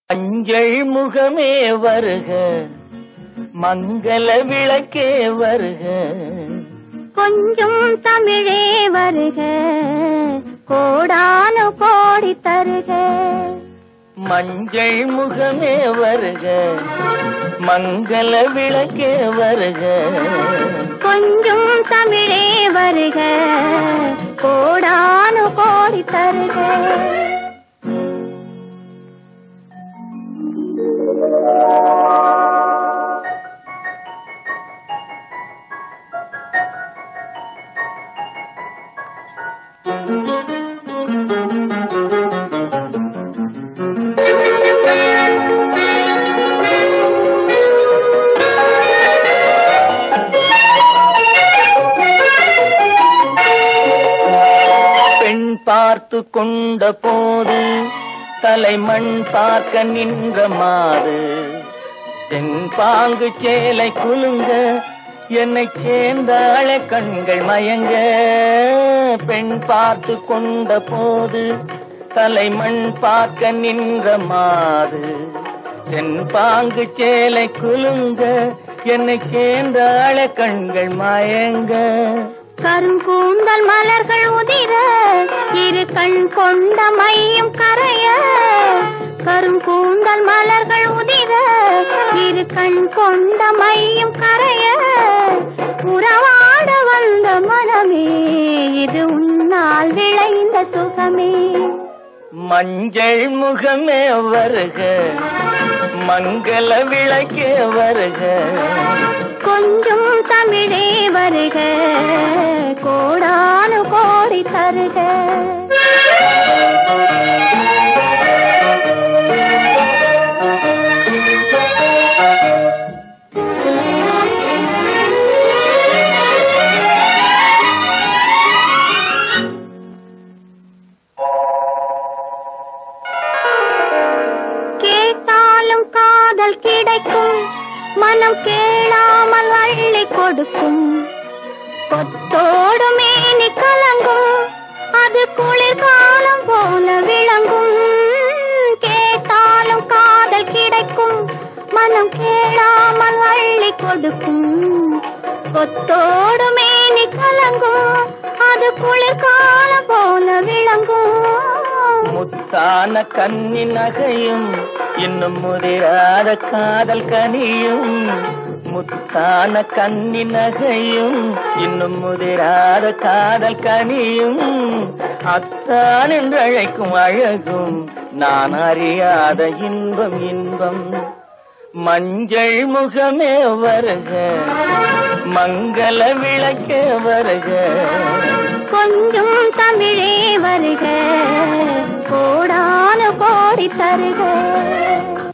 மஞ்சள் முகமே வருக மங்கள விளக்கே வருக கொஞ்சம் தமிழே வருக கோடானு கோடி தருக மஞ்சள் முகமே வருக மங்கள விளக்கே வருக கொஞ்சம் தமிழே வருக கோடானு கோடி தருக பெண் பார்த்து கொண்ட போது தலைமண் பார்க்க நின்ற மாறு தென்பாங்கு சேலை குலுங்க என்னை சேர்ந்தாள கண்கள் மயங்க பெண் பார்த்து கொண்ட போது தலைமண் பார்க்க நின்ற மாறு தென்பாங்கு சேலை குலுங்க என்னை சேர்ந்தாள கண்கள் மயங்க கருங்கூந்தல் மலர்கள் உதிர இரு கண் கொண்ட மையும் கரைய கருங்கூந்தல் மலர்கள் உதிர இரு கண் கொண்ட மையும் கரைய உறவாட வந்த மனமே இது உன்னால் விளைந்த சுகமே மஞ்சள் முகமே வருக மங்கள விளக்கே வருக கொஞ்சம் தமிழே வருக கோடானு கோடி தருக கேட்டாலும் காதல் கிடைக்கும் மனம் கேளாமல் அள்ளி கொடுக்கும் கொத்தோடு மேனி கலங்கும் அது குளிர்காலம் போல விளங்கும் கேட்டாலும் காதல் கிடைக்கும் மனம் கேளாமல் அள்ளி கொடுக்கும் கொத்தோடு மேனி கலங்கும் அது குளிர்காலம் போல விளங்கும் முத்தான கன்னி நகையும் இன்னும் முதிராத காதல் கனியும் முத்தான கன்னி நகையும் இன்னும் முதிராத காதல் கனியும் அத்தான் என்று அழைக்கும் அழகும் நான் அறியாத இன்பம் இன்பம் மஞ்சள் முகமே வருக மங்கள விளக்கே வருக கொஞ்சம் தமிழே வருக கோடானு கோடி தருக